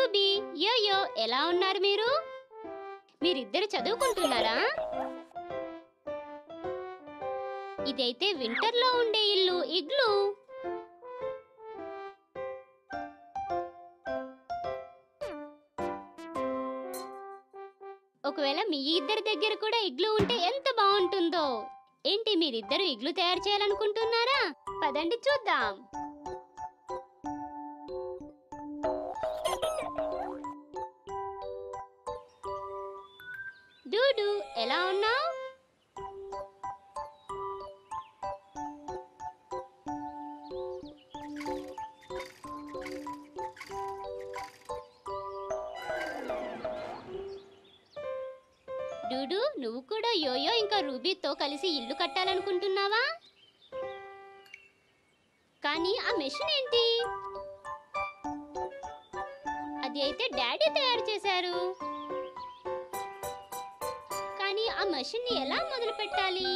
ruby yo-yo ఎలా ఉన్నారు మీరు మీరిద్దరు చదువుకుంటున్నారా ఇదైతే వింటర్లో ఉండే ఇల్లు ఇగ్లు ఒకవేళ మీ ఇద్దరి దగ్గర కూడా ఇగ్లు ఉంటే ఎంత బాగుంటుందో ఏంటి మీరిద్దరు ఇగ్లు తయారు చేయాలనుకుంటున్నారా పదండి చూద్దాం డూడు ఎలా ఉన్నావు డూడు నువ్వు కూడా యోయో ఇంకా రూబీతో కలిసి ఇల్లు కట్టాలనుకుంటున్నావా కానీ ఆ మెషిన్ ఏంటి అది అయితే డాడీ తయారు చేశారు కానీ ఆ మెషిన్ని ఎలా మొదలు పెట్టాలి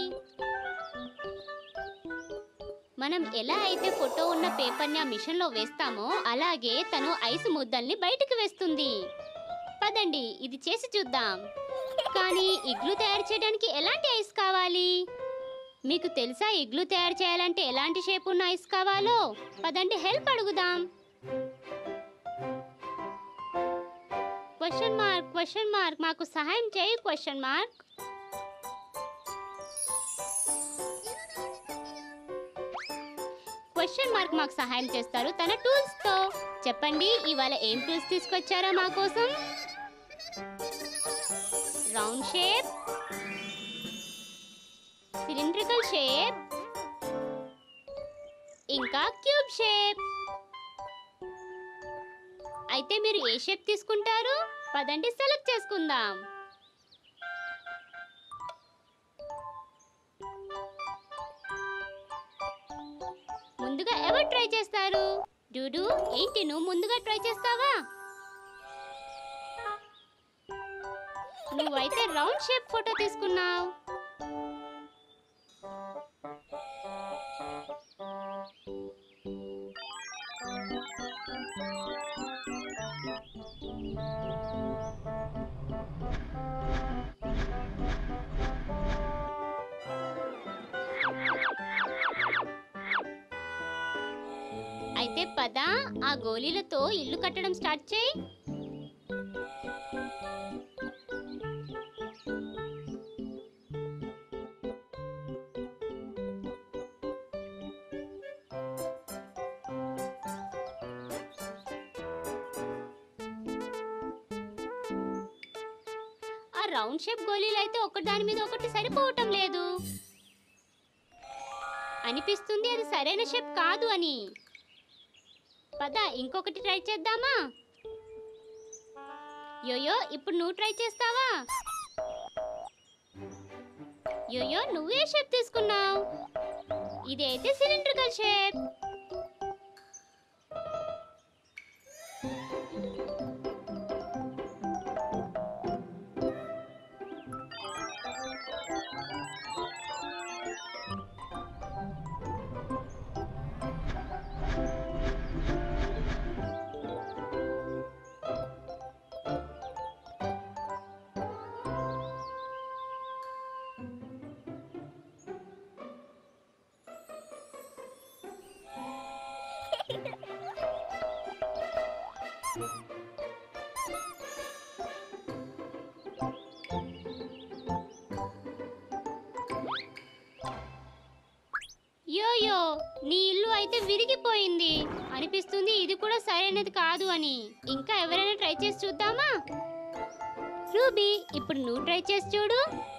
మనం ఎలా అయితే ఫోటో ఉన్న పేపర్ని ఆ మిషన్లో వేస్తామో అలాగే తను ఐస్ ముద్దల్ని బయటికి వేస్తుంది పదండి ఇది చేసి చూద్దాం కానీ ఇగ్లు తయారు చేయడానికి ఎలాంటి ఐస్ కావాలి మీకు తెలుసా ఇగ్లు తయారు చేయాలంటే ఎలాంటి షేప్ ఉన్న ఐస్ కావాలో పదండి హెల్ప్ అడుగుదాం క్వశ్చన్ మార్క్ క్వశ్చన్ మార్క్ మాకు సహాయం చేయి క్వశ్చన్ మార్క్ క్వశ్చన్ మార్క్ మాకు సహాయం చేస్తారు తన టూల్స్ తో చెప్పండి ఇవాళ ఏం టూల్స్ తీసుకొచ్చారా మా కోసం రౌండ్ షేప్ సిలిండ్రికల్ షేప్ ఇంకా క్యూబ్ షేప్ అయితే మీరు ఏ షేప్ తీసుకుంటారు పదండి సెలెక్ట్ చేసుకుందాం ముందుగా ఎవరు ట్రై చేస్తారు డూడు ఏంటి నువ్వు ముందుగా ట్రై చేస్తావా నువ్వైతే రౌండ్ షేప్ ఫోటో తీసుకున్నావు అయితే పద ఆ గోళీలతో ఇల్లు కట్టడం స్టార్ట్ చేయి ఆ రౌండ్ షేప్ గోళీలు అయితే ఒకటి దాని మీద ఒకటి సరిపోవటం లేదు అనిపిస్తుంది అది సరైన షేప్ కాదు అని పద ఇంకొకటి ట్రై చేద్దామా యోయో ఇప్పుడు నువ్వు ట్రై చేస్తావా యోయో నువ్వే షేప్ తీసుకున్నావు ఇది అయితే సిలిండ్రికల్ షేప్ యోయో నీ ఇల్లు అయితే విరిగిపోయింది అనిపిస్తుంది ఇది కూడా సరైనది కాదు అని ఇంకా ఎవరైనా ట్రై చేసి చూద్దామా రూబీ ఇప్పుడు నువ్వు ట్రై చేసి చూడు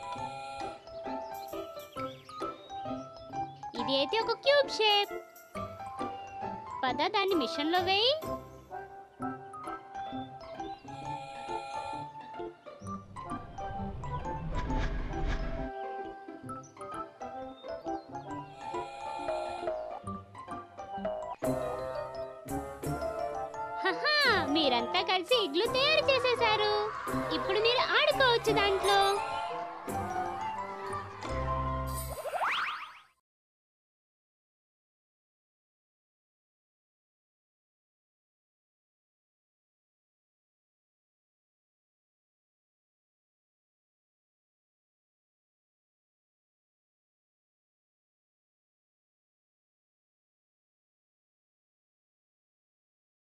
ఇది అయితే ఒక క్యూబ్ షేప్ పద దాన్ని మిషన్లో వేయి హహా మీరంతా కలిసి ఇగ్లు తయారు చేసేశారు ఇప్పుడు మీరు ఆడుకోవచ్చు దాంట్లో